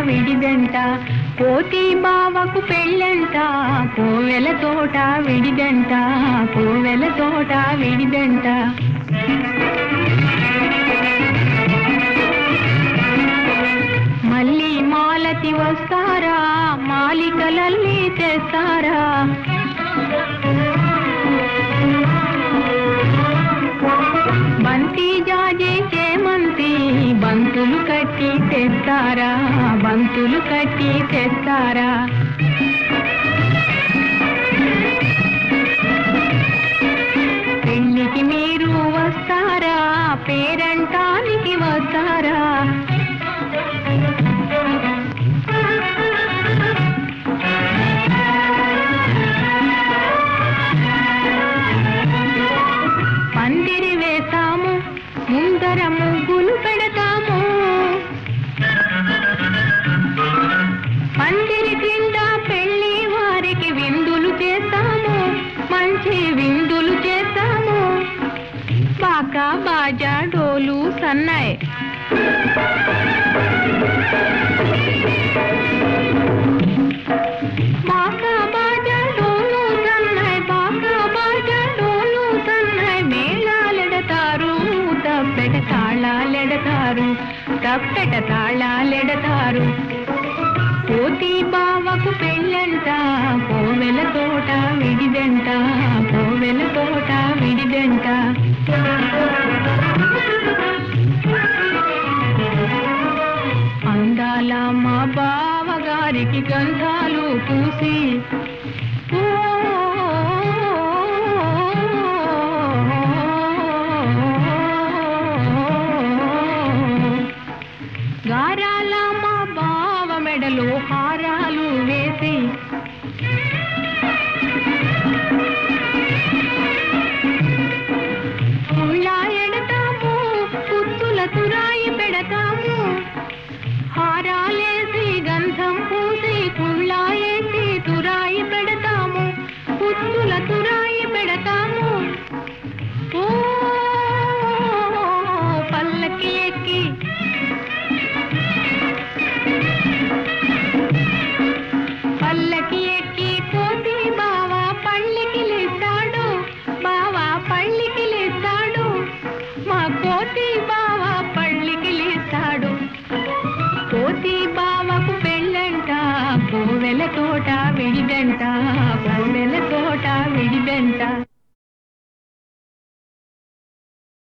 విడిదంట పోతి బావకు పెళ్ళంట కోవెల తోట విడిదంట కోవెల తోట విడిదంట మళ్ళీ మాలతి వస్తారా మాలికలల్లి తెస్తారా బంతి జాజే చేమంతి బంతులు కట్టి తెస్తారా బంతులు కట్టి తెస్తారా పెళ్ళికి మీరు వస్తారా పేరంటానికి వస్తారా పందిరి వేస్తాము ముందర ముగ్గులు పెడతాము పందిరి క్రింద పెళ్లి వారికి విందులు చేస్తాము మంచి విందులు చేస్తాము బాకా బాజా డోలు సన్నాయి బాకా బాజా డోలు సన్నాయి బాకా బాజా డోలు సన్నాయి మేళాలెడతారు తప్పెట తాళాలెడతారు తప్పెట తాళాలెడతారు పోతి బావకు పెళ్ళంట కోవెల తోట విడిదంట కోవెల తోట విడిదంట అందాల మా బావగారికి గంధాలు పూసి ఓ గారాల మా బావ మెడలో హారాలు వేసి ముళ్ళ ఎడతాము పుత్తుల తురాయి పెడతాము హారాలేసి గంధం పూసి కుళ్ళాయేసి తురాయి పెడతాము పుత్తుల తురాయి పెడతాము ఓ పల్లకి ఎక్కి పల్లకి ఎక్కి పోతి బావా పళ్ళకి లేస్తాడు బావా పళ్ళకి లేస్తాడు మా కోతి బావా పళ్ళకి లేస్తాడు కోతి బావకు పెళ్ళంట కోవెల తోట విడిదంట కోవెల